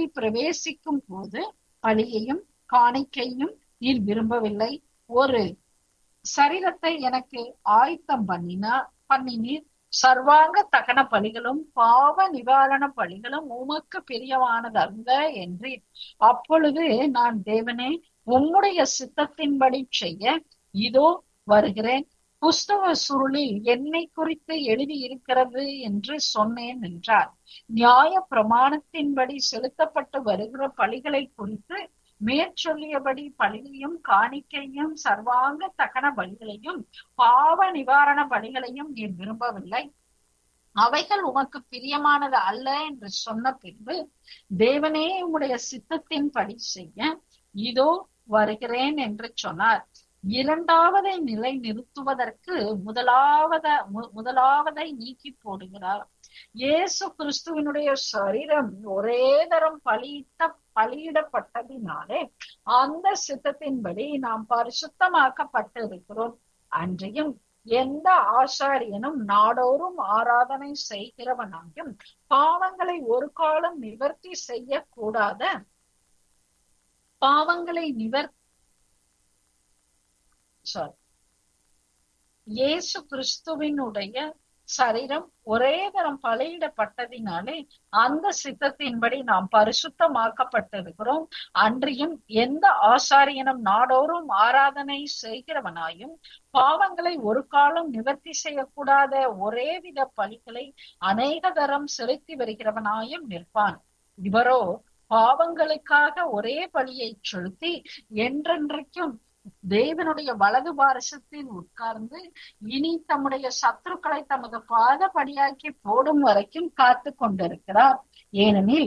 வீட்டில் பிரவேசிக்கும் போது பலியையும் காணிக்கையும் நீர் விரும்பவில்லை ஒரு சரீரத்தை எனக்கு ஆயத்தம் பண்ணினா பண்ணினீர் சர்வாங்க தகன பலிகளும் பாவ நிவாரண பலிகளும் உமக்கு பிரியமானதல்ல என்றீர் அப்பொழுது நான் தேவனே உம்முடைய சித்தத்தின்படி செய்ய இதோ வருகிறேன் புஸ்தக சுருளில் என்னை குறித்து எழுதி இருக்கிறது என்று சொன்னேன் என்றார் நியாய பிரமாணத்தின்படி செலுத்தப்பட்டு வருகிற பலிகளை குறித்து மேற்சொல்லியபடி பலியையும் காணிக்கையும் சர்வாங்க தகன பலிகளையும் பாவ நிவாரண பலிகளையும் நீ விரும்பவில்லை அவைகள் உமக்கு பிரியமானது அல்ல என்று சொன்ன பின்பு தேவனே உம்முடைய சித்தத்தின்படி செய்ய இதோ வருகிறேன் என்று சொன்னார் இரண்டாவதை நிலை நிறுத்துவதற்கு முதலாவத முதலாவதை நீக்கி போடுகிறார் இயேசு கிறிஸ்துவனுடைய சரீரம் ஒரே தரம் பலியிட்ட பலியிடப்பட்டதினாலே அந்த சித்தத்தின்படி நாம் பரிசுத்தமாக்கப்பட்டு இருக்கிறோம் அன்றையும் எந்த ஆசாரியனும் நாடோறும் ஆராதனை செய்கிறவனாயும் பாவங்களை ஒரு காலம் நிவர்த்தி செய்யக்கூடாத பாவங்களை நிவர் சாரி இயேசு கிறிஸ்துவினுடைய சரீரம் ஒரே தரம் பலியிடப்பட்டதினாலே அந்த சித்தத்தின்படி நாம் பரிசுத்தமாக்கப்பட்டிருக்கிறோம் அன்றியும் எந்த ஆசாரியனும் நாடோறும் ஆராதனை செய்கிறவனாயும் பாவங்களை ஒரு காலம் நிவர்த்தி செய்யக்கூடாத ஒரே வித பலிகளை அநேக தரம் செலுத்தி வருகிறவனாயும் நிற்பான் இவரோ பாவங்களுக்காக ஒரே பலியை செலுத்தி என்றென்றைக்கும் தேவனுடைய வலது பாரசத்தில் உட்கார்ந்து இனி தம்முடைய சத்துருக்களை தமது பாதபடியாக்கி போடும் வரைக்கும் காத்து கொண்டிருக்கிறார் ஏனெனில்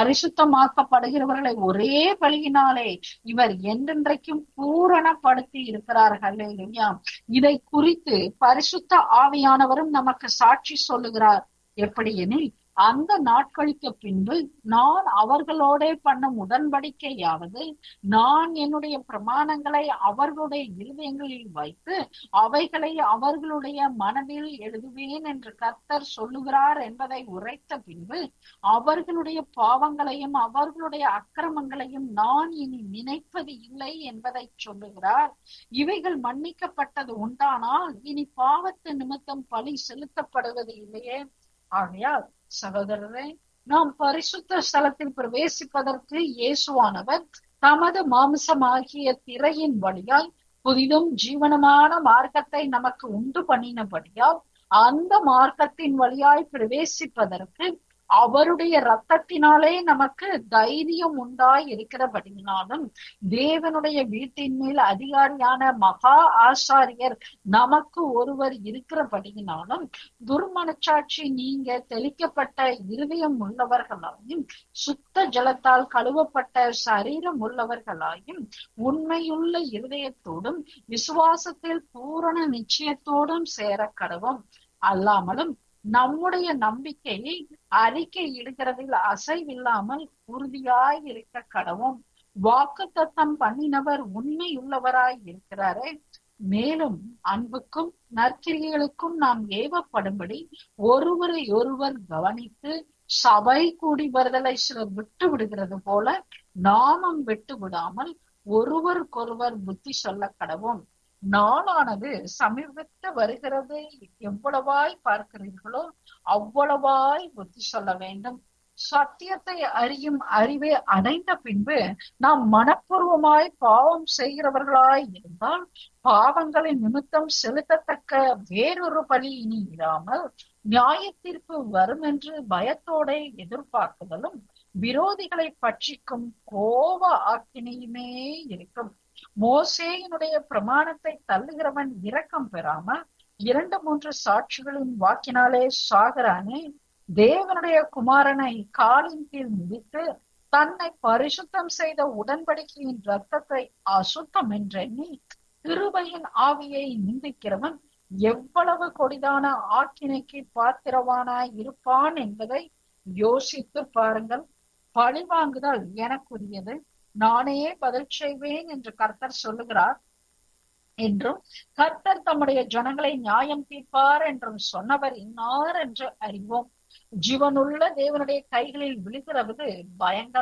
பரிசுத்தமாக்கப்படுகிறவர்களை ஒரே பலியினாலே இவர் என்றென்றைக்கும் பூரணப்படுத்தி இருக்கிறார்கள் இல்லையா இதை குறித்து பரிசுத்த ஆவியானவரும் நமக்கு சாட்சி சொல்லுகிறார் எப்படி எனில் அந்த நாட்களுக்கு பின்பு நான் அவர்களோட பண்ணும் உடன்படிக்கையாவது நான் என்னுடைய பிரமாணங்களை அவர்களுடைய இருதயங்களில் வைத்து அவைகளை அவர்களுடைய மனதில் எழுதுவேன் என்று கர்த்தர் சொல்லுகிறார் என்பதை உரைத்த பின்பு அவர்களுடைய பாவங்களையும் அவர்களுடைய அக்கிரமங்களையும் நான் இனி நினைப்பது இல்லை என்பதை சொல்லுகிறார் இவைகள் மன்னிக்கப்பட்டது உண்டானால் இனி பாவத்து நிமித்தம் பலி செலுத்தப்படுவது இல்லையே ஆகையால் சகோதரரே நாம் பரிசுத்த ஸ்தலத்தில் பிரவேசிப்பதற்கு இயேசுவானவர் தமது மாம்சமாகிய திரையின் வழியாய் புதிதும் ஜீவனமான மார்க்கத்தை நமக்கு உண்டு பண்ணினபடியால் அந்த மார்க்கத்தின் வழியாய் பிரவேசிப்பதற்கு அவருடைய ரத்தத்தினாலே நமக்கு தைரியம் உண்டாய் இருக்கிறபடினாலும் தேவனுடைய வீட்டின் மேல் அதிகாரியான மகா ஆசாரியர் நமக்கு ஒருவர் இருக்கிறபடியினாலும் துர்மனச்சாட்சி நீங்க தெளிக்கப்பட்ட இருதயம் உள்ளவர்களாயும் சுத்த ஜலத்தால் கழுவப்பட்ட சரீரம் உள்ளவர்களாயும் உண்மையுள்ள இருதயத்தோடும் விசுவாசத்தில் பூரண நிச்சயத்தோடும் சேர கடவும் அல்லாமலும் நம்முடைய நம்பிக்கையை அறிக்கை இடுகிறதில் அசைவில்லாமல் உறுதியாய் இருக்க கடவும் வாக்கு தத்தம் பண்ணினவர் உண்மையுள்ளவராய் இருக்கிறாரே மேலும் அன்புக்கும் நற்கிரிகளுக்கும் நாம் ஏவப்படும்படி ஒருவரை ஒருவர் கவனித்து சபை கூடி வருதலை சிலர் விட்டு விடுகிறது போல நாமும் விட்டு விடாமல் ஒருவருக்கொருவர் புத்தி சொல்ல கடவும் நாளானது சமீபத்து வருகிறது எவ்வளவாய் பார்க்கிறீர்களோ அவ்வளவாய் புத்தி சொல்ல வேண்டும் சத்தியத்தை அறியும் அறிவை அடைந்த பின்பு நாம் மனப்பூர்வமாய் பாவம் செய்கிறவர்களாய் இருந்தால் பாவங்களின் நிமித்தம் செலுத்தத்தக்க வேறொரு பலி இனி இராமல் நியாயத்திற்கு வரும் என்று பயத்தோட எதிர்பார்க்குதலும் விரோதிகளை பட்சிக்கும் கோப ஆக்கினையுமே இருக்கும் மோசேயினுடைய பிரமாணத்தை தள்ளுகிறவன் இரக்கம் பெறாமல் இரண்டு மூன்று சாட்சிகளின் வாக்கினாலே சாகிறானே தேவனுடைய குமாரனை காலின் கீழ் மிதித்து தன்னை பரிசுத்தம் செய்த உடன்படிக்கையின் ரத்தத்தை அசுத்தம் என்றெண்ணி கிருபையின் ஆவியை நிந்திக்கிறவன் எவ்வளவு கொடிதான ஆக்கினைக்கு பாத்திரவானாய் இருப்பான் என்பதை யோசித்து பாருங்கள் பழிவாங்குதல் எனக்குரியது நானே பதில் செய்வேன் என்று கர்த்தர் சொல்லுகிறார் என்றும் கர்த்தர் தம்முடைய ஜனங்களை நியாயம் தீர்ப்பார் என்றும் சொன்னவர் இன்னார் என்று அறிவோம் ஜீவனுள்ள தேவனுடைய கைகளில் விழுகிறது பயங்கர